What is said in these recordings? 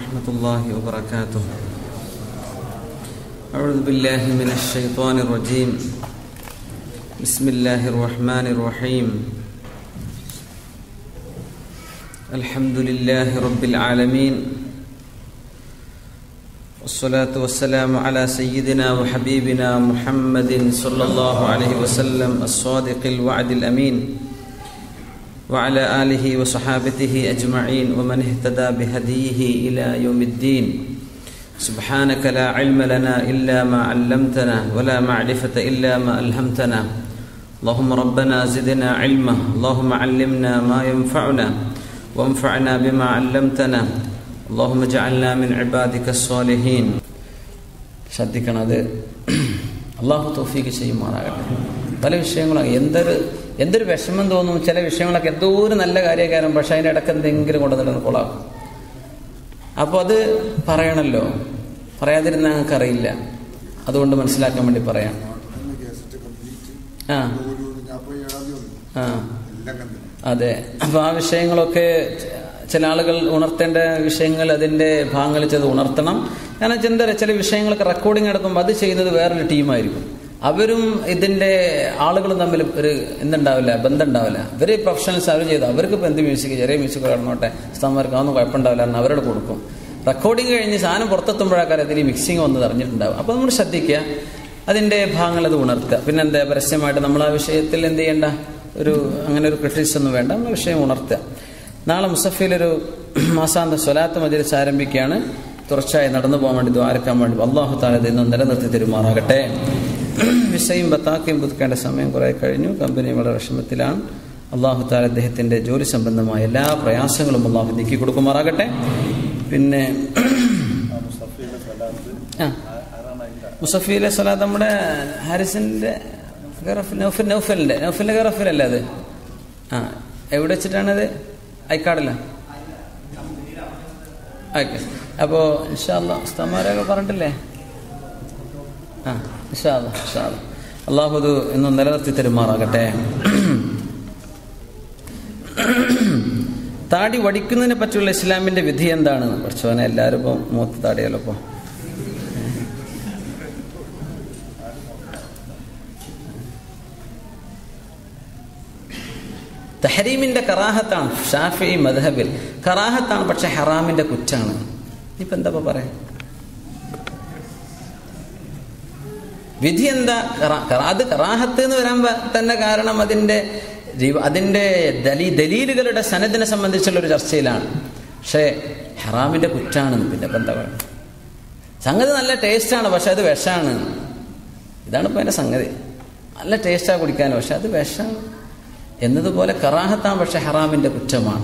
ورحمة الله وبركاته أعوذ بالله من الشيطان الرجيم بسم الله الرحمن الرحيم الحمد لله رب العالمين والصلاة والسلام على سيدنا وحبيبنا محمد صلى الله عليه وسلم الصادق الوعد الأمين وعلى آله وصحابته أجمعين ومن اهتدى بهديه إلى يوم الدين سبحانك لا علم لنا إلا ما علمتنا ولا معرفة إلا ما ألهمتنا اللهم ربنا زدنا علما اللهم علمنا ما ينفعنا وانفعنا بما علمتنا اللهم اجعلنا من عبادك الصالحين ശ്രദ്ധിക്കണം അത് അള്ളാഹു തോഫീക്ക് ചെയ്യുമാറാകട്ടെ പല വിഷയങ്ങളും എന്തൊരു എന്തൊരു വിഷമം തോന്നും ചില വിഷയങ്ങളൊക്കെ എന്തോ ഒരു നല്ല കാര്യകാരം പക്ഷെ അതിൻ്റെ ഇടയ്ക്ക് എന്തെങ്കിലും കൊണ്ടുവന്നിട്ട് കൊള്ളാക്കും അപ്പോൾ അത് പറയണല്ലോ പറയാതിരുന്ന ഞങ്ങൾക്ക് അറിയില്ല അതുകൊണ്ട് മനസ്സിലാക്കാൻ വേണ്ടി പറയാം ആ ആ അതെ അപ്പൊ ആ വിഷയങ്ങളൊക്കെ ചില ആളുകൾ ഉണർത്തേണ്ട വിഷയങ്ങൾ അതിന്റെ ഭാഗങ്ങൾ ചെയ്ത് ഉണർത്തണം കാരണം എന്താ പറയുക ചില വിഷയങ്ങളൊക്കെ റെക്കോർഡിംഗ് നടത്തുമ്പോൾ അത് ചെയ്യുന്നത് വേറൊരു ടീമായിരിക്കും അവരും ഇതിന്റെ ആളുകളും തമ്മിൽ ഒരു എന്തുണ്ടാവില്ല ബന്ധം ഉണ്ടാവില്ല ഇവര് പ്രൊഫഷണൽസ് അവർ ചെയ്തു അവർക്ക് ഇപ്പം എന്ത് മ്യൂസിക് ചെറിയ മ്യൂസിക് കിടന്നോട്ടെ ഉസ്താന്മാർക്ക് അതൊന്നും കുഴപ്പമുണ്ടാവില്ല എന്ന് അവരോട് കൊടുക്കും റെക്കോർഡിംഗ് കഴിഞ്ഞ് സാധനം പുറത്തെത്തുമ്പോഴാക്കാരം അതിൽ മിക്സിങ് വന്ന് അറിഞ്ഞിട്ടുണ്ടാവും അപ്പോൾ നമ്മൾ ശ്രദ്ധിക്കുക അതിന്റെ ഭാഗങ്ങൾ അത് ഉണർത്തുക പിന്നെ എന്താ പരസ്യമായിട്ട് നമ്മൾ ആ വിഷയത്തിൽ എന്ത് ചെയ്യേണ്ട ഒരു അങ്ങനെ ഒരു ക്രിട്ടിക്സ് ഒന്നും വേണ്ട നമ്മൾ വിഷയം ഉണർത്തുക നാളെ മുസഫിലൊരു മാസാന്ത സ്വലാത്ത് മജലിസ് ആരംഭിക്കുകയാണ് തുടർച്ചയായി നടന്നു പോകാൻ വേണ്ടി ദ്വാരക്കാൻ വേണ്ടി അള്ളാഹു താല ഇന്നും നിലനിർത്തി തെരുമാറാകട്ടെ വിസയും ബത്താക്കയും പുതുക്കേണ്ട സമയം കുറെ കഴിഞ്ഞു കമ്പനി വളരെ വിഷമത്തിലാണ് അള്ളാഹു താല അദ്ദേഹത്തിന്റെ ജോലി സംബന്ധമായ എല്ലാ പ്രയാസങ്ങളും അള്ളാഹു നീക്കി കൊടുക്കുമാറാകട്ടെ പിന്നെ ആ മുസഫിയിലെ സ്വലാത്ത് നമ്മുടെ ഹാരിസിന്റെ നൗഫൽ നൗഫലിന്റെ നൗഫലിന്റെ ഗറഫിലല്ലേ അത് ആ എവിടെ വെച്ചിട്ടാണത് ഐക്കാടില്ല ഓക്കെ അപ്പോൾ ഇൻഷാല്ല ഉസ്താമാരൊക്കെ പറഞ്ഞിട്ടില്ലേ ആ ഇൻഷാല്ല ഇൻഷാല്ല അള്ളാഹു അത് ഇന്ന് നിലനിർത്തി തരുമാറാകട്ടെ താടി വടിക്കുന്നതിനെ പറ്റിയുള്ള ഇസ്ലാമിന്റെ വിധി എന്താണ് കുറച്ചോനെ എല്ലാവരും ഇപ്പം മൂത്ത് താടിയല്ലോ ഇപ്പോൾ തഹരീമിന്റെ കറാഹത്താണ് ഷാഫി മദ്ഹബിൽ കറാഹത്താണ് പക്ഷെ ഹറാമിന്റെ കുറ്റാണ് ഇനിയിപ്പോ എന്താ പറയാ വിധി എന്താ അത് കറാഹത്ത് എന്ന് വരാൻ തന്നെ കാരണം അതിന്റെ അതിന്റെ ദലീ ദലീലുകളുടെ സനദിനെ സംബന്ധിച്ചുള്ള ഒരു ചർച്ചയിലാണ് പക്ഷേ ഹറാമിന്റെ കുറ്റാണ് പിന്നെ ബന്ധങ്ങൾ സംഗതി നല്ല ടേസ്റ്റാണ് പക്ഷെ അത് വിഷമാണ് ഇതാണ് ഇപ്പൊ എന്റെ സംഗതി നല്ല ടേസ്റ്റാ കുടിക്കാൻ പക്ഷെ അത് വിഷമാണ് എന്നതുപോലെ കറാഹത്താണ് പക്ഷെ ഹറാമിന്റെ കുറ്റമാണ്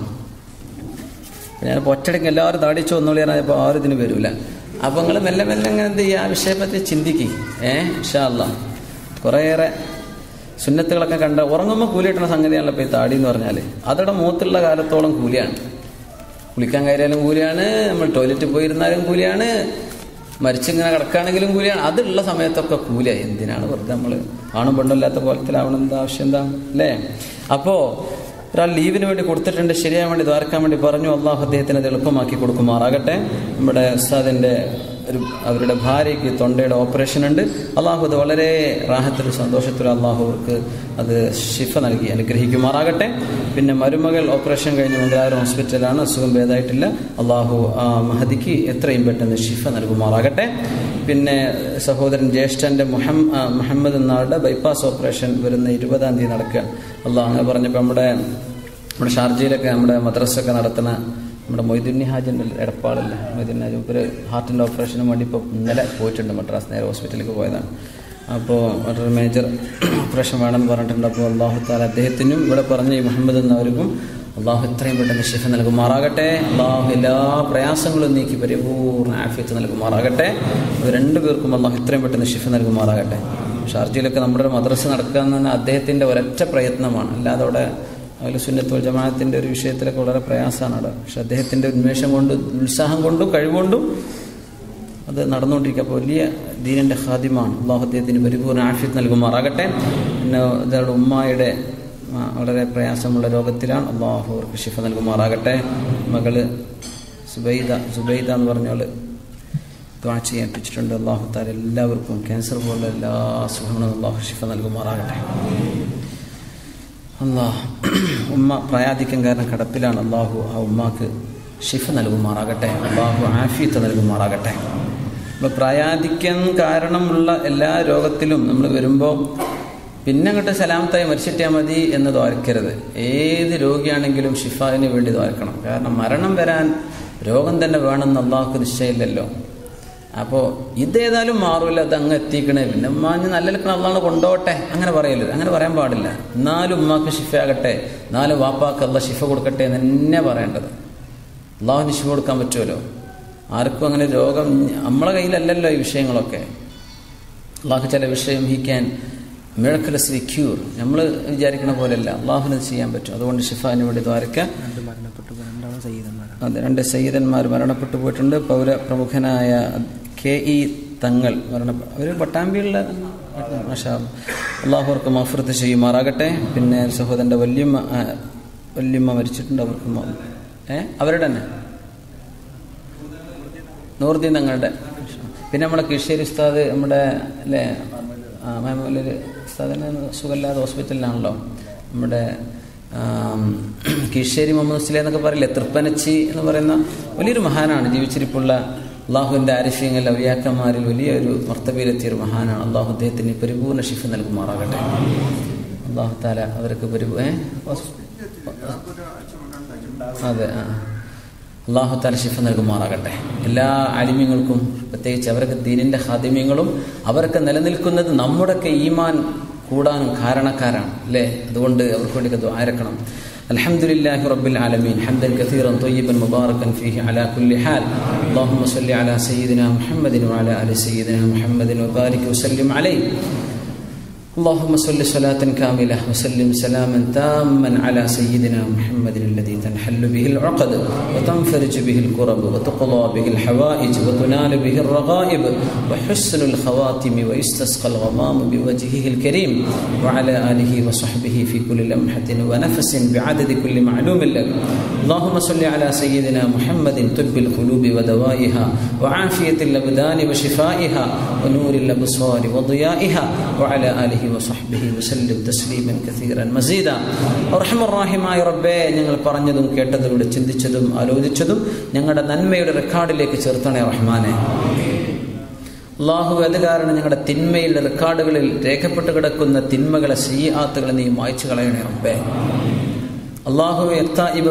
ഞാൻ ഒറ്റടക്ക് എല്ലാവരും താടിച്ചു വന്നോളി പറഞ്ഞപ്പോൾ ആരും ഇതിന് വരില്ല അപ്പൊ നിങ്ങൾ മെല്ലെ മെല്ലെ അങ്ങനെ എന്ത് ചെയ്യുക ആ വിഷയത്തെ ചിന്തിക്കുക ഏ ഇഷാല്ല കുറേയേറെ സുന്നത്തുകളൊക്കെ കണ്ട ഉറങ്ങുമ്പോൾ കൂലി കിട്ടുന്ന സംഗതിയാണല്ലോ ഇപ്പോൾ ഈ താടി എന്ന് പറഞ്ഞാൽ അതോടെ മൂത്തുള്ള കാലത്തോളം കൂലിയാണ് കുളിക്കാൻ കയറിയാലും കൂലിയാണ് നമ്മൾ ടോയ്ലറ്റിൽ പോയിരുന്നാലും കൂലിയാണ് മരിച്ചിങ്ങനെ കിടക്കുകയാണെങ്കിലും കൂലിയാണ് അതുള്ള സമയത്തൊക്കെ കൂലിയായി എന്തിനാണ് വെറുതെ നമ്മൾ ആണും പെണ്ണുമില്ലാത്ത കോലത്തിലാവണം എന്താ ആവശ്യം എന്താ അല്ലേ അപ്പോ ഒരാൾ ലീവിന് വേണ്ടി കൊടുത്തിട്ടുണ്ട് ശരിയാൻ വേണ്ടി ദ്വാരക്കാൻ വേണ്ടി പറഞ്ഞു അള്ളാഹു അദ്ദേഹത്തിന് അത് എളുപ്പമാക്കി കൊടുക്കുമാറാകട്ടെ നമ്മുടെ ഉസ്താദിന്റെ ഒരു അവരുടെ ഭാര്യയ്ക്ക് തൊണ്ടയുടെ ഓപ്പറേഷൻ ഉണ്ട് അള്ളാഹു അത് വളരെ റാഹത്തിലും സന്തോഷത്തിലും അള്ളാഹു അവർക്ക് അത് ഷിഫ നൽകി അനുഗ്രഹിക്കുമാറാകട്ടെ പിന്നെ മരുമകൾ ഓപ്പറേഷൻ കഴിഞ്ഞ് മംഗലാപുരം ഹോസ്പിറ്റലാണ് അസുഖം ഭേദമായിട്ടില്ല അള്ളാഹു ആ മഹദിക്ക് എത്രയും പെട്ടെന്ന് ഷിഫ നൽകുമാറാകട്ടെ പിന്നെ സഹോദരൻ ജ്യേഷ്ഠന്റെ മുഹമ്മദ് എന്നാളുടെ ബൈപ്പാസ് ഓപ്പറേഷൻ വരുന്ന ഇരുപതാം തീയതി നടക്കുകയാണ് അള്ളാഹ് അങ്ങനെ പറഞ്ഞപ്പോൾ നമ്മുടെ നമ്മുടെ ഷാർജയിലൊക്കെ നമ്മുടെ മദ്രസൊക്കെ നടത്തുന്ന നമ്മുടെ മൊയ്തുന്നി ഹാജിൻ്റെ എടപ്പാളില്ല മൊയ്തുന്നി ഹാജി ഒരു ഹാർട്ടിൻ്റെ ഓപ്പറേഷന് വേണ്ടി ഇപ്പോൾ ഇന്നലെ പോയിട്ടുണ്ട് മദ്രാസ് നേരെ ഹോസ്പിറ്റലിലേക്ക് പോയതാണ് അപ്പോൾ ഒരു മേജർ ഓപ്പറേഷൻ വേണമെന്ന് പറഞ്ഞിട്ടുണ്ട് അപ്പോൾ അള്ളാഹു താല അദ്ദേഹത്തിനും ഇവിടെ പറഞ്ഞ ഈ മുഹമ്മദ് എന്നവർക്കും അള്ളാഹു എത്രയും പെട്ടെന്ന് ഷിഫ നൽകുമാറാകട്ടെ അള്ളാഹു എല്ലാ പ്രയാസങ്ങളും നീക്കി പരിപൂർണ്ണ ആഫിയത്ത് നൽകുമാറാകട്ടെ അത് രണ്ടു പേർക്കും അള്ളാഹു എത്രയും പെട്ടെന്ന് ഷിഫ നൽകുമാറാകട്ടെ ഷാർജയിലൊക്കെ നമ്മുടെ ഒരു മദ്രസ നടക്കുക എന്ന് അദ്ദേഹത്തിൻ്റെ ഒരൊറ്റ പ്രയത്നമാണ് അല്ലാതെ അവിടെ അതിൽ സുന്നത്തുൽ ജമാഅത്തിൻ്റെ ഒരു വിഷയത്തിലൊക്കെ വളരെ പ്രയാസമാണ് അവിടെ പക്ഷെ അദ്ദേഹത്തിൻ്റെ ഉന്മേഷം കൊണ്ട് ഉത്സാഹം കൊണ്ടും കഴിവുകൊണ്ടും അത് നടന്നുകൊണ്ടിരിക്കുക അപ്പോൾ വലിയ ദീനന്റെ ഖാദിമാണ് അള്ളാഹു അദ്ദേഹത്തിന് പരിപൂർണ്ണ ആഫിയത്ത് നൽകുമാറാകട്ടെ പിന്നെ ഇതവിടെ ഉമ്മായുടെ ആ, വളരെ പ്രയാസമുള്ള രോഗത്തിലാണ് അള്ളാഹു അവർക്ക് ശിഫ നൽകുമാറാകട്ടെ മകള് സുബൈദ സുബൈദ എന്ന് പറഞ്ഞാൽ ദ്വാ ചെയ്യിപ്പിച്ചിട്ടുണ്ട് അള്ളാഹു താല എല്ലാവർക്കും ക്യാൻസർ പോലുള്ള എല്ലാ അസുഖങ്ങളും അള്ളാഹു ഷിഫ നൽകുമാറാകട്ടെ അള്ളാഹ് ഉമ്മ പ്രായാധിക്യം കാരണം കടപ്പിലാണ് അള്ളാഹു ആ ഉമ്മാക്ക് ഷിഫ നൽകുമാറാകട്ടെ അള്ളാഹു ആഫിയത്ത് നൽകുമാറാകട്ടെ അപ്പോൾ പ്രായാധിക്യം കാരണമുള്ള എല്ലാ രോഗത്തിലും നമ്മൾ വരുമ്പോൾ പിന്നെ അങ്ങോട്ട് സലാമത്തായി മരിച്ചിട്ടാൽ മതി എന്ന് ദ്വാരക്കരുത് ഏത് രോഗിയാണെങ്കിലും ഷിഫാവിന് വേണ്ടി ദ്വാരക്കണം കാരണം മരണം വരാൻ രോഗം തന്നെ വേണമെന്ന് അള്ളാഹുക്ക് നിശ്ചയമില്ലല്ലോ അപ്പോൾ ഇതേതായാലും മാറൂല അത് അങ്ങ് എത്തിക്കണേ പിന്നെ ഉമ്മാഞ്ഞ് നല്ല നിൽക്കണ അള്ളാണ് കൊണ്ടോട്ടെ അങ്ങനെ പറയരുത് അങ്ങനെ പറയാൻ പാടില്ല എന്നാലും ഉമ്മാക്ക് ഷിഫ ആകട്ടെ നാലും വാപ്പാക്ക് അല്ല ഷിഫ കൊടുക്കട്ടെ എന്ന് തന്നെ പറയേണ്ടത് അള്ളാഹുവിന് ഷിഫ കൊടുക്കാൻ പറ്റുമല്ലോ ആർക്കും അങ്ങനെ രോഗം നമ്മളെ കയ്യിലല്ലല്ലോ ഈ വിഷയങ്ങളൊക്കെ അള്ളാഹു ചില വിഷയം ഹി ക്യാൻ മിഴക്കലസ് ക്യൂർ നമ്മൾ വിചാരിക്കണ പോലെയല്ല അള്ളാഹുവിന് ചെയ്യാൻ പറ്റും അതുകൊണ്ട് ഷിഫാന് വേണ്ടി ദ്വാരക്കാൻ രണ്ട് മരണപ്പെട്ടു പോയി രണ്ടാളും സയ്യിദന്മാരാണ് അതെ രണ്ട് സയ്യിദന്മാർ മരണപ്പെട്ടു പോയിട്ടുണ്ട് പൗര പ്രമുഖനായ കെ ഇ തങ്ങൾ മരണ അവർ പട്ടാമ്പിയുള്ള മാഷാ അള്ളാഹുർക്ക് മഫ്രത്ത് ചെയ്യുമാറാകട്ടെ പിന്നെ സഹോദരൻ്റെ വല്യമ്മ ആ, വല്യമ്മ മരിച്ചിട്ടുണ്ട് അവർക്ക് മ- ഏ അവരുടെ തന്നെ നൂറുദ്ദീൻ തങ്ങളുടെ പിന്നെ നമ്മുടെ കിഷേരി ഉസ്താദ് നമ്മുടെ അല്ലേ ആ മാമൂലൊരു ഉസ്താദിന് സുഖമില്ലാതെ ഹോസ്പിറ്റലിലാണല്ലോ നമ്മുടെ ആം, കീഴ്ശ്ശേരി മുഹമ്മദ് മുസ്ലിം എന്നൊക്കെ പറയില്ലേ തൃപ്പനച്ചി എന്ന് പറയുന്ന വലിയൊരു മഹാനാണ് ജീവിച്ചിരിപ്പുള്ള അള്ളാഹുവിൻ്റെ ആരിഫ്യങ്ങൾ ഔലിയാക്കന്മാരിൽ വലിയൊരു മർത്തബയിലെത്തിയ ഒരു മഹാനാണ് അള്ളാഹു അദ്ദേഹത്തിന് പരിപൂർണ്ണ ഷിഫ നൽകുമാറാകട്ടെ അള്ളാഹു താല അവർക്ക് പരിപൂ ഏ? ഹോസ്- അതെ ആ അള്ളാഹു താല ഷിഫ നൽകുമാറാകട്ടെ എല്ലാ അലിമ്യങ്ങൾക്കും പ്രത്യേകിച്ച് അവർക്ക് ദീനിന്റെ ഹാദിമ്യങ്ങളും അവർക്ക് നിലനിൽക്കുന്നത് നമ്മുടെയൊക്കെ ഈമാൻ കൂടാനും കാരണക്കാരാണ് അല്ലേ അതുകൊണ്ട് അവർക്ക് വേണ്ടി ദ്വാരക്കണം الحمد لله رب العالمين حمدا كثيرا طيبا مباركا فيه على كل حال اللهم صل على سيدنا محمد وعلى ال سيدنا محمد وبارك وسلم عليه اللهم صل صلاة كاملة وسلم سلاما تاما على سيدنا محمد الذي تنحل به العقد وتنفرج به الكرب وتقضى به الحوائج وتنال به الرغائب وحسن الخواتم ويستسقى الغمام بوجهه الكريم وعلى آله وصحبه في كل لمحة ونفس بعدد كل معلوم لك اللهم صل على سيدنا محمد طب القلوب ودوائها وعافية الأبدان وشفائها ونور الأبصار وضيائها وعلى آله وصحبه وسلم تسليما كثيرا مزيدا അർഹമ റാഹിമായ റബ്ബേ ഞങ്ങൾ പറഞ്ഞതും കേട്ടതും ഇവിടെ ചിന്തിച്ചതും ആലോചിച്ചതും ഞങ്ങളുടെ നന്മയുടെ റെക്കോർഡിലേക്ക് ചേർത്തണേ റഹ്മാനെ അള്ളാഹു അത് കാരണം ഞങ്ങളുടെ തിന്മയുടെ റെക്കോർഡുകളിൽ രേഖപ്പെട്ട് കിടക്കുന്ന തിന്മകളെ സീയാത്തുകളെ നീ മായ്ച്ചു കളയണേ റബ്ബേ അള്ളാഹുവെ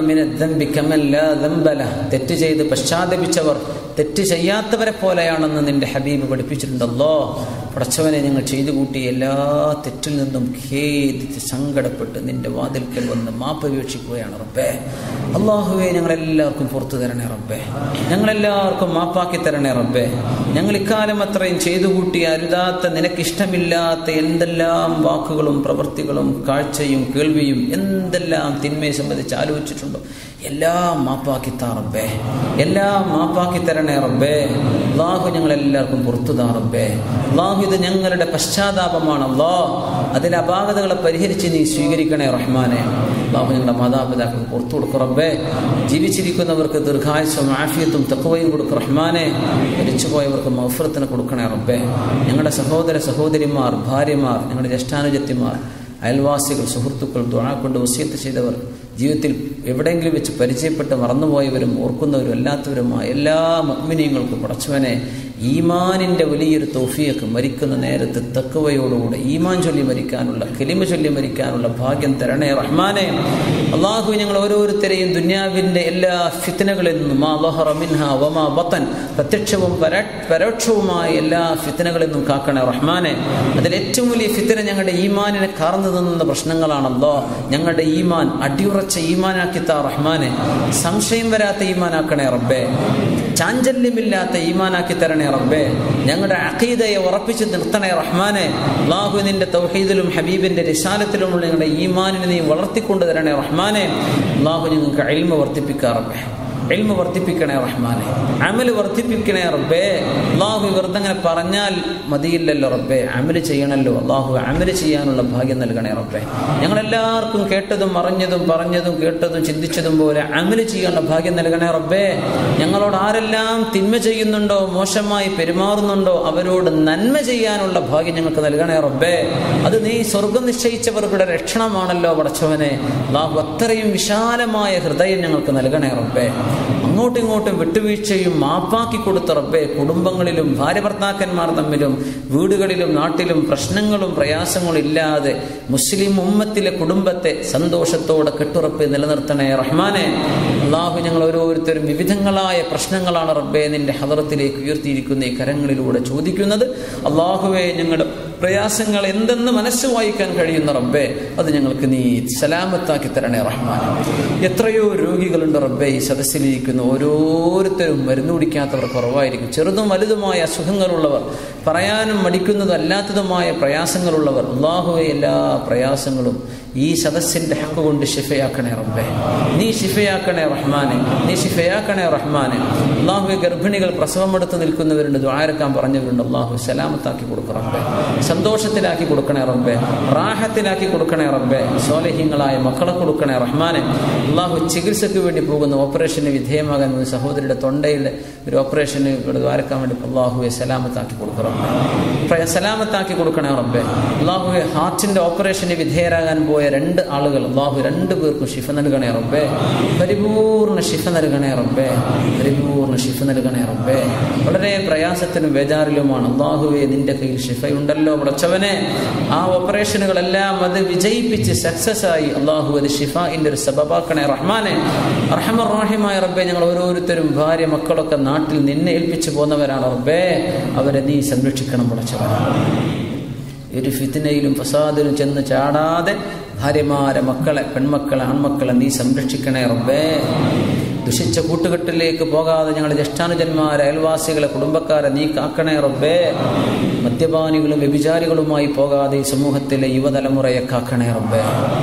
തെറ്റ് ചെയ്ത് പശ്ചാത്തപിച്ചവർ തെറ്റ് ചെയ്യാത്തവരെ പോലെയാണെന്ന് നിന്റെ ഹബീബ് പഠിപ്പിച്ചിട്ടുണ്ടല്ലോ പടച്ചവനെ ഞങ്ങൾ ചെയ്തു കൂട്ടി എല്ലാ തെറ്റിൽ നിന്നും ഖേദിച്ച് സങ്കടപ്പെട്ട് നിന്റെ വാതിൽക്കൽ വന്ന് മാപ്പ് വീക്ഷിക്കുകയാണ് റബ്ബേ അള്ളാഹുവെ ഞങ്ങളെല്ലാവർക്കും പുറത്തു തരണേ റബ്ബേ ഞങ്ങളെല്ലാവർക്കും മാപ്പാക്കി തരണേ റബ്ബേ ഞങ്ങൾ ഇക്കാലം അത്രയും ചെയ്തു കൂട്ടി അരുതാത്ത നിനക്കിഷ്ടമില്ലാത്ത എന്തെല്ലാം വാക്കുകളും പ്രവൃത്തികളും കാഴ്ചയും കേൾവിയും എന്തെല്ലാം തിന്മയെ സംബന്ധിച്ച് ആലോചിച്ചിട്ടുണ്ടോ എല്ലാം മാപ്പാക്കി താ റബ്ബേ എല്ലാം മാപ്പാക്കി തരണേ റബ്ബേ അള്ളാഹു ഞങ്ങളെല്ലാവർക്കും പുറത്തു താ റബ്ബേ അള്ളാഹു ഇത് ഞങ്ങളുടെ പശ്ചാത്താപമാണ് അള്ളാ അതിലെ അപാകതകളെ പരിഹരിച്ച് നീ സ്വീകരിക്കണേ റഹ്മാനെ അള്ളാഹു ഞങ്ങളുടെ മാതാപിതാക്കൾ പുറത്തു കൊടുക്കും റബ്ബേ ജീവിച്ചിരിക്കുന്നവർക്ക് ദീർഘായുസ്സും ആഫിയത്തും തക്കവയും കൊടുക്കും റഹ്മാനെ മരിച്ചുപോയവർക്ക് മൗഫറത്തിന് കൊടുക്കണേ റബ്ബേ ഞങ്ങളുടെ സഹോദര സഹോദരിമാർ ഭാര്യമാർ ഞങ്ങളുടെ ജ്യേഷ്ഠാനുജത്തിമാർ അയൽവാസികൾ സുഹൃത്തുക്കൾ തുണ കൊണ്ട് വസിയത്ത് ചെയ്തവർ ജീവിതത്തിൽ എവിടെയെങ്കിലും വെച്ച് പരിചയപ്പെട്ട് മറന്നുപോയവരും ഓർക്കുന്നവരും അല്ലാത്തവരുമായ എല്ലാ മഗ്മിനിയങ്ങൾക്കും പടച്ചവനെ ഈമാനിൻ്റെ വലിയൊരു തോഫിയൊക്കെ മരിക്കുന്ന നേരത്ത് തക്കവയോടുകൂടെ ഈമാൻ ചൊല്ലി മരിക്കാനുള്ള കെലിമ ചൊല്ലി മരിക്കാനുള്ള ഭാഗ്യം തരണേ റഹ്മാനെ അള്ളാഹു ഞങ്ങൾ ഓരോരുത്തരെയും ദുന്യാവിൻ്റെ എല്ലാ ഫിത്തനകളിൽ നിന്നും മാ ലഹറ മിൻഹ വമാ ബത്തൻ പ്രത്യക്ഷവും പര- പരോക്ഷവുമായ എല്ലാ ഫിത്തനകളിൽ നിന്നും കാക്കണേ റഹ്മാനെ അതിൽ ഏറ്റവും വലിയ ഫിത്തന ഞങ്ങളുടെ ഈമാനിനെ കാർന്നു നിന്നുന്ന പ്രശ്നങ്ങളാണല്ലോ ഞങ്ങളുടെ ഈമാൻ അടിയുറച്ച ഈമാനാക്കി താ റഹ്മാനെ സംശയം വരാത്ത ഈമാനാക്കണേ റബ്ബേ ചാഞ്ചല്യമില്ലാത്ത ഈമാനാക്കി തരണേ റബ്ബേ ഞങ്ങളുടെ അഖീദയെ ഉറപ്പിച്ച് നിർത്തണേ റഹ്മാനെ അള്ളാഹു നിന്റെ തൗഹീദിലും ഹബീബിന്റെ റിശാലത്തിലുമുള്ള ഞങ്ങളുടെ ഈമാനിനെ നീ വളർത്തിക്കൊണ്ട് തരണേ റഹ്മാനെ അള്ളാഹു ഞങ്ങൾക്ക് അഴിമ വർദ്ധിപ്പിക്കാറബ്ബേ എൽമ വർദ്ധിപ്പിക്കണേ റഹ്മാനെ അമല് വർദ്ധിപ്പിക്കണേ റബ്ബേ അള്ളാഹു വെറുതെ അങ്ങനെ പറഞ്ഞാൽ മതിയില്ലല്ലോ റബ്ബേ അമല് ചെയ്യണമല്ലോ അള്ളാഹു അമല് ചെയ്യാനുള്ള ഭാഗ്യം നൽകണേ റബ്ബേ ഞങ്ങളെല്ലാവർക്കും കേട്ടതും അറിഞ്ഞതും പറഞ്ഞതും കേട്ടതും ചിന്തിച്ചതും പോലെ അമല് ചെയ്യാനുള്ള ഭാഗ്യം നൽകണേ റബ്ബേ ഞങ്ങളോട് ആരെല്ലാം തിന്മ ചെയ്യുന്നുണ്ടോ മോശമായി പെരുമാറുന്നുണ്ടോ അവരോട് നന്മ ചെയ്യാനുള്ള ഭാഗ്യം ഞങ്ങൾക്ക് നൽകണേ റബ്ബേ അത് നീ സ്വർഗം നിശ്ചയിച്ചവരുടെ രക്ഷണമാണല്ലോ പടച്ചവനെ അള്ളാഹു അത്രയും വിശാലമായ ഹൃദയം ഞങ്ങൾക്ക് നൽകണേ റബ്ബേ അങ്ങോട്ടും ഇങ്ങോട്ടും വിട്ടുവീഴ്ചയും മാപ്പാക്കി കൊടുത്ത റബ്ബേ കുടുംബങ്ങളിലും ഭാര്യ ഭർത്താക്കന്മാർ തമ്മിലും വീടുകളിലും നാട്ടിലും പ്രശ്നങ്ങളും പ്രയാസങ്ങളും ഇല്ലാതെ മുസ്ലിം ഉമ്മത്തിലെ കുടുംബത്തെ സന്തോഷത്തോടെ കെട്ടുറപ്പ് നിലനിർത്തണേ റഹ്മാനെ അള്ളാഹു ഞങ്ങൾ ഓരോരുത്തരും വിവിധങ്ങളായ പ്രശ്നങ്ങളാണ് റബ്ബെ നിന്റെ ഹദറത്തിലേക്ക് ഉയർത്തിയിരിക്കുന്ന ഈ കരങ്ങളിലൂടെ ചോദിക്കുന്നത് അള്ളാഹുവെ ഞങ്ങളുടെ പ്രയാസങ്ങൾ എന്തെന്ന് മനസ്സ് വായിക്കാൻ കഴിയുന്ന റബ്ബെ അത് ഞങ്ങൾക്ക് നീ സലാമത്താക്കി തരണേ റഹ്മാൻ എത്രയോ രോഗികളുണ്ട് റബ്ബെ ഈ സദസ്സിലിരിക്കുന്ന ഓരോരുത്തരും മരുന്ന് കുടിക്കാത്തവർ കുറവായിരിക്കും ചെറുതും വലുതുമായ അസുഖങ്ങളുള്ളവർ പറയാനും മടിക്കുന്നതും അല്ലാത്തതുമായ പ്രയാസങ്ങളുള്ളവർ അള്ളാഹുവെ എല്ലാ പ്രയാസങ്ങളും ഈ സദസ്സിന്റെ ഹക്ക് കൊണ്ട് ഷിഫയാക്കണേ റബ്ബേ നീ ഷിഫയാക്കണേ റഹ്മാനെ നീ ഷിഫയാക്കണേ റഹ്മാനെ അള്ളാഹു ഗർഭിണികൾ പ്രസവമെടുത്ത് നിൽക്കുന്നവരുണ്ട് ദ്വാരക്കാൻ പറഞ്ഞവരുണ്ട് അള്ളാഹു സലാമത്താക്കി കൊടുക്കും റബ്ബേ സന്തോഷത്തിലാക്കി കൊടുക്കണേ റബ്ബേ റാഹത്തിലാക്കി കൊടുക്കണേ റബ്ബേ സോലഹ്യങ്ങളായ മക്കളെ കൊടുക്കണേ റഹ്മാനെ അള്ളാഹു ചികിത്സയ്ക്ക് വേണ്ടി പോകുന്ന ഓപ്പറേഷന് വിധേയമാകാൻ ഒരു സഹോദരിയുടെ തൊണ്ടയിൽ ഒരു ഓപ്പറേഷന് ഇവിടെ ദ്വാരക്കാൻ വേണ്ടി അള്ളാഹുവെ സലാമത്താക്കി കൊടുക്കും റബ്ബേ സലാമത്താക്കി കൊടുക്കണേ റബ്ബേ അള്ളാഹുവെ ഹാർട്ടിന്റെ ഓപ്പറേഷന് വിധേയരാകാൻ പോയ രണ്ട് ആളുകൾ അള്ളാഹു രണ്ടു പേർക്കും ഷിഫ നൽകണേ റബ്ബേ പരിപൂർണ ഷിഫ നൽകണേ റബ്ബേ പരിപൂർണ ഷിഫ നൽകണേ റബ്ബേ വളരെ പ്രയാസത്തിനും ബേജാറിലുമാണ് അള്ളാഹുവെ നിന്റെ കയ്യിൽ ഷിഫയുണ്ടല്ലോ ഉടച്ചവനെ ആ ഓപ്പറേഷനുകളെല്ലാം അത് വിജയിപ്പിച്ച് സക്സസ് ആയി അള്ളാഹു അത് ഷിഫായിന്റെ ഒരു സബബാക്കണേ റഹ്മാനെ റഹ്മറാഹിമായ റബ്ബെ ഞങ്ങൾ ഓരോരുത്തരും ഭാര്യ മക്കളൊക്കെ നാട്ടിൽ നിന്നെ ഏൽപ്പിച്ചു പോന്നവരാണ് റബ്ബേ അവരെ നീ സംരക്ഷിക്കണം ഉടച്ചവനെ ഒരു ഫിത്തിനയിലും ഫസാദിലും ചെന്ന് ചാടാതെ ഭാര്യമാരെ മക്കളെ പെൺമക്കളെ ആൺമക്കളെ നീ സംരക്ഷിക്കണേ റബ്ബേ ദുഷിച്ച കൂട്ടുകെട്ടിലേക്ക് പോകാതെ ഞങ്ങളുടെ ജ്യേഷ്ഠാനുജന്മാരെ അയൽവാസികളെ കുടുംബക്കാരെ നീ കാക്കണേ റബ്ബേ മദ്യപാനികളും വ്യഭിചാരികളുമായി പോകാതെ ഈ സമൂഹത്തിലെ യുവതലമുറയെ കാക്കണേ റബ്ബേ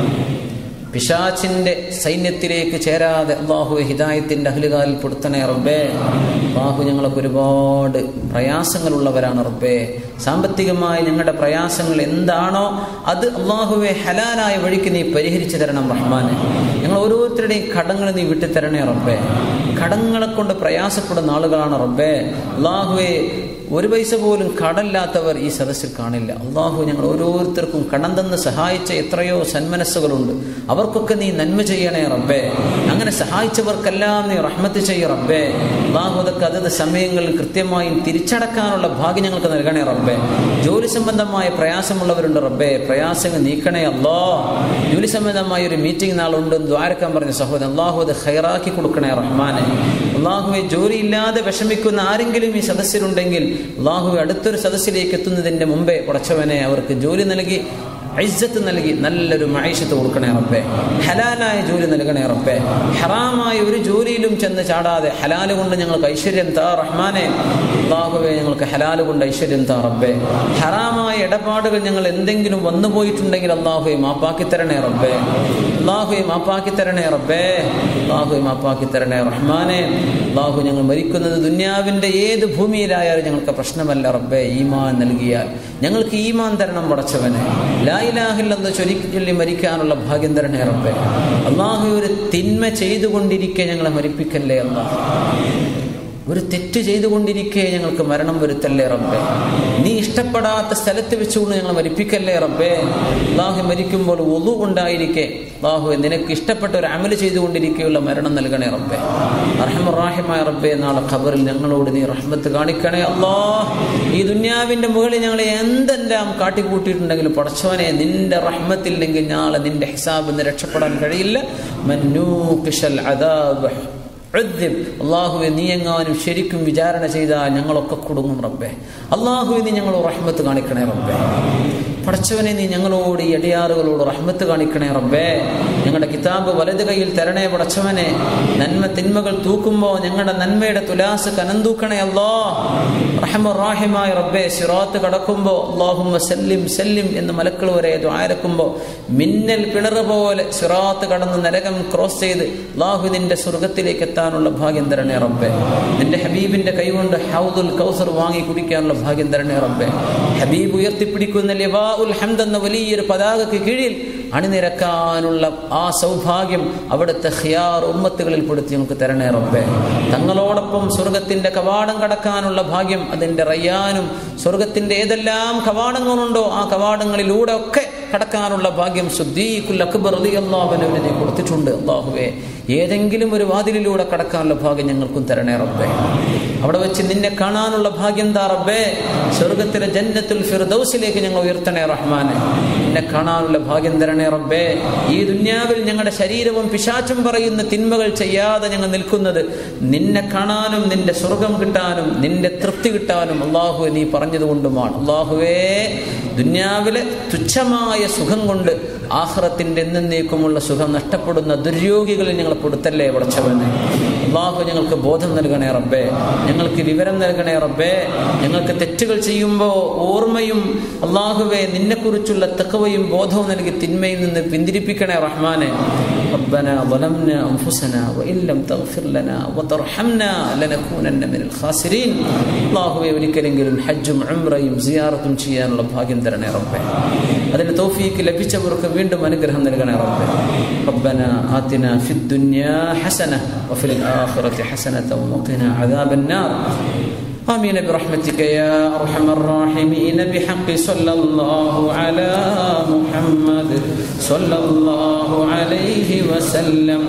പിശാച്ചിന്റെ സൈന്യത്തിലേക്ക് ചേരാതെ അള്ളാഹു ഹിദായത്തിന്റെ അഹ്ലുകാലിൽ പൊടുത്തണേ റബ്ബേ അള്ളാഹു ഞങ്ങൾക്ക് ഒരുപാട് പ്രയാസങ്ങളുള്ളവരാണ് റബ്ബേ സാമ്പത്തികമായി ഞങ്ങളുടെ പ്രയാസങ്ങൾ എന്താണോ അത് അള്ളാഹുവെ ഹലാലായ വഴിക്ക് നീ പരിഹരിച്ചു തരണം റഹ്മാനെ ഞങ്ങൾ ഓരോരുത്തരുടെയും കടങ്ങൾ നീ വിട്ടുതരണേ റബ്ബേ കടങ്ങളെ കൊണ്ട് പ്രയാസപ്പെടുന്ന ആളുകളാണ് റബ്ബേ അള്ളാഹുവെ ഒരു പൈസ പോലും കടല്ലാത്തവർ ഈ സദസ്സിൽ കാണില്ല അള്ളാഹു ഞങ്ങൾ ഓരോരുത്തർക്കും കടം തന്ന് സഹായിച്ച എത്രയോ സന്മനസ്സുകളുണ്ട് അവർക്കൊക്കെ നീ നന്മ ചെയ്യണേ റബ്ബേ അങ്ങനെ സഹായിച്ചവർക്കെല്ലാം നീ റഹ്മത്ത് ചെയ്യ റബ്ബേ അള്ളാഹു അതൊക്കെ അതത് സമയങ്ങളിൽ കൃത്യമായും തിരിച്ചടക്കാനുള്ള ഭാഗ്യം ഞങ്ങൾക്ക് നൽകണേ റബ്ബേ ജോലി സംബന്ധമായ പ്രയാസമുള്ളവരുണ്ട് റബ്ബേ പ്രയാസങ്ങൾ നീക്കണേ അല്ലോ ജോലി സംബന്ധമായ ഒരു മീറ്റിംഗ് നാളുണ്ട് ദ്വാരക്കാൻ പറഞ്ഞ സഹോദരൻ അള്ളാഹു അത് ഹൈറാക്കി കൊടുക്കണേ റഹ്മാനെ അള്ളാഹുവെ ജോലിയില്ലാതെ വിഷമിക്കുന്ന ആരെങ്കിലും ഈ സദസ്സിലുണ്ടെങ്കിൽ അള്ളാഹുവെ അടുത്തൊരു സദസ്സിലേക്ക് എത്തുന്നതിന്റെ മുമ്പേ ഉടച്ചവനെ അവർക്ക് ജോലി നൽകി ഐസത്ത് നൽകി നല്ലൊരു മൈഷത്ത് കൊടുക്കണേ റബ്ബേ ഹലാലായ ജോലി നൽകണേ റബ്ബേ ഹറാമായ ഒരു ജോലിയിലും ചെന്ന് ചാടാതെ ഹലാല് കൊണ്ട് ഞങ്ങൾക്ക് ഐശ്വര്യം താ റഹ്മാനെ അള്ളാഹുവെ ഞങ്ങൾക്ക് ഹലാല് കൊണ്ട് ഐശ്വര്യം താ റബ്ബേ ഹറാമായ ഇടപാടുകൾ ഞങ്ങൾ എന്തെങ്കിലും വന്നു പോയിട്ടുണ്ടെങ്കിൽ അള്ളാഹുയെ മാപ്പാക്കി തരണേ റബ്ബേ അള്ളാഹുയെ മാപ്പാക്കി തരണേ റബ്ബേ അള്ളാഹുയെ മാപ്പാക്കി തരണേ റഹ്മാനെ അള്ളാഹു ഞങ്ങൾ മരിക്കുന്നത് ദുന്യാവിന്റെ ഏത് ഭൂമിയിലായാലും ഞങ്ങൾക്ക് പ്രശ്നമല്ല റബ്ബേ ഈമാൻ നൽകിയാൽ ഞങ്ങൾക്ക് ഈമാൻ തരണം പടച്ചവനെ ലായിലാഹില്ലെന്ന് ചൊരിക്കി ചൊല്ലി മരിക്കാനുള്ള ഭാഗ്യം തരണേ റബ്ബേ അള്ളാഹു ഒരു തിന്മ ചെയ്തുകൊണ്ടിരിക്കെ ഞങ്ങളെ മരിപ്പിക്കല്ലേ അള്ളാഹു ഒരു തെറ്റ് ചെയ്തുകൊണ്ടിരിക്കെ ഞങ്ങൾക്ക് മരണം വരുത്തല്ലേ റബ്ബേ നീ ഇഷ്ടപ്പെടാത്ത സ്ഥലത്ത് വെച്ചുകൊണ്ട് ഞങ്ങൾ മരിപ്പിക്കല്ലേ റബ്ബേ അള്ളാഹു മരിക്കുമ്പോൾ ഒതു ഉണ്ടായിരിക്കെ അള്ളാഹു നിനക്ക് ഇഷ്ടപ്പെട്ട ഒരു അമല് ചെയ്തുകൊണ്ടിരിക്കെയുള്ള മരണം നൽകണേ റബ്ബേ റഹ്മറാഹിമായ റബ്ബേ നാളെ ഖബറിൽ ഞങ്ങളോട് നീ റഹ്മത്ത് കാണിക്കണേ അല്ലാ ഈ ദുന്യാവിന്റെ മുകളിൽ ഞങ്ങളെ എന്തെല്ലാം കാട്ടിക്കൂട്ടിയിട്ടുണ്ടെങ്കിലും പടച്ചവനെ നിന്റെ റഹ്മത്തില്ലെങ്കിൽ നാളെ നിന്റെ ഹിസാബ് നിന്ന് രക്ഷപ്പെടാൻ കഴിയില്ല മന്നൂഖിഷൽ അദാബ് അള്ളാഹുവെ നീ എങ്ങാനും ശരിക്കും വിചാരണ ചെയ്താൽ ഞങ്ങളൊക്കെ കുടുങ്ങും റബ്ബേ അള്ളാഹുവെ നീ ഞങ്ങൾ റഹ്മത്ത് കാണിക്കണേ റബ്ബേ പടച്ചവനെ നീ ഞങ്ങളോട് ഈ അടിയാറുകളോട് റഹ്മത്ത് കാണിക്കണേ റബ്ബേ ഞങ്ങളുടെ കിതാബ് വലത് കയ്യിൽ തരണേ പടച്ചവനെ നന്മ തിന്മകൾ തൂക്കുമ്പോൾ ഞങ്ങളുടെ നന്മയുടെ തുലാസ് കനം തൂക്കണേ അല്ലോ റഹമുറാഹിമായ റബ്ബേ സിറാത്ത് കടക്കുമ്പോൾ അള്ളാഹുമ്മ സല്ലിം സല്ലിം എന്ന് മലക്കൾ വരെ ദ്വാരക്കുമ്പോൾ മിന്നൽ പിണറ് പോലെ സിറാത്ത് കടന്ന് നരകം ക്രോസ് ചെയ്ത് അള്ളാഹു നിന്റെ സ്വർഗത്തിലേക്ക് എത്താനുള്ള ഭാഗ്യം തരണേ റബ്ബേ നിന്റെ ഹബീബിന്റെ കൈകൊണ്ട് ഹൗദുൽ കൗസർ വാങ്ങി കുടിക്കാനുള്ള ഭാഗ്യം തരണേ റബ്ബേ ഹബീബ് ഉയർത്തിപ്പിടിക്കുന്ന ലിവാ ഉൽ ഹംദ് എന്ന വലിയൊരു പതാകയ്ക്ക് കീഴിൽ അണിനിരക്കാനുള്ള ആ സൗഭാഗ്യം അവിടുത്തെ ഖിയാർ ഉമ്മത്തുകളിൽ പെടുത്തി നമുക്ക് തരണേ റബ്ബേ തങ്ങളോടൊപ്പം സ്വർഗത്തിന്റെ കവാടം കടക്കാനുള്ള ഭാഗ്യം അതിന്റെ റയ്യാനും സ്വർഗത്തിന്റെ ഏതെല്ലാം കവാടങ്ങളുണ്ടോ ആ കവാടങ്ങളിലൂടെ ഒക്കെ കടക്കാനുള്ള ഭാഗ്യം സുദ്ദീഖുൽ അക്ബർ അള്ളാഹുവിനെ നീ കൊടുത്തിട്ടുണ്ട് അള്ളാഹുവേ ഏതെങ്കിലും ഒരു വാതിലിലൂടെ കടക്കാനുള്ള ഭാഗ്യം ഞങ്ങൾക്കും തരണേ റബ്ബേ അവിടെ വെച്ച് നിന്നെ കാണാനുള്ള ഭാഗ്യം താ റബ്ബേ സ്വർഗത്തിലെ ജന്നത്തുൽ ഫിർദൗസിലേക്ക് ഞങ്ങൾ ഉയർത്തണേ റഹ്മാനെ നിന്നെ കാണാനുള്ള ഭാഗ്യം തരണേ റബ്ബേ ഈ ദുന്യാവിൽ ഞങ്ങളുടെ ശരീരവും പിശാച്ചും പറയുന്ന തിന്മകൾ ചെയ്യാതെ ഞങ്ങൾ നിൽക്കുന്നത് നിന്നെ കാണാനും നിന്റെ സ്വർഗം കിട്ടാനും നിന്റെ തൃപ്തി കിട്ടാനും അള്ളാഹു നീ പറഞ്ഞതുകൊണ്ടുമാണ് അള്ളാഹുവേ ദുന്യാവിലെ തുച്ഛമായ സുഖം കൊണ്ട് ആഹ്റത്തിന്റെ എന്നേക്കുമുള്ള സുഖം നഷ്ടപ്പെടുന്ന ദുര്യോഗികളിൽ ഞങ്ങൾ പെടുത്തല്ലേ പടച്ചവനെ അള്ളാഹു ഞങ്ങൾക്ക് ബോധം നൽകണേ റബ്ബേ ഞങ്ങൾക്ക് വിവരം നൽകണേ റബ്ബേ ഞങ്ങൾക്ക് തെറ്റുകൾ ചെയ്യുമ്പോൾ ഓർമ്മയും അള്ളാഹുവെ നിന്നെക്കുറിച്ചുള്ള തക്കവയും ബോധവും നൽകി തിന്മയിൽ നിന്ന് പിന്തിരിപ്പിക്കണേ റഹ്മാനെ ربنا ظلمنا أنفسنا وإن لم تغفر لنا وترحمنا لنكونن من الخاسرين അള്ളാഹുവെ ഒരിക്കലെങ്കിലും ഹജ്ജും ഉംറയും സിയാറത്തും ചെയ്യാനുള്ള ഭാഗ്യം തരണേ റബ്ബേ അതിന് തൗഫീക്ക് ലഭിച്ചവർക്ക് വീണ്ടും അനുഗ്രഹം നൽകണേ റബ്ബേ ربنا آتنا في الدنيا حسنة وفي الآخرة حسنة وقنا عذاب النار آمين برحمتك يا أرحم الراحمين بحق صلى الله على محمد صلى الله عليه وسلم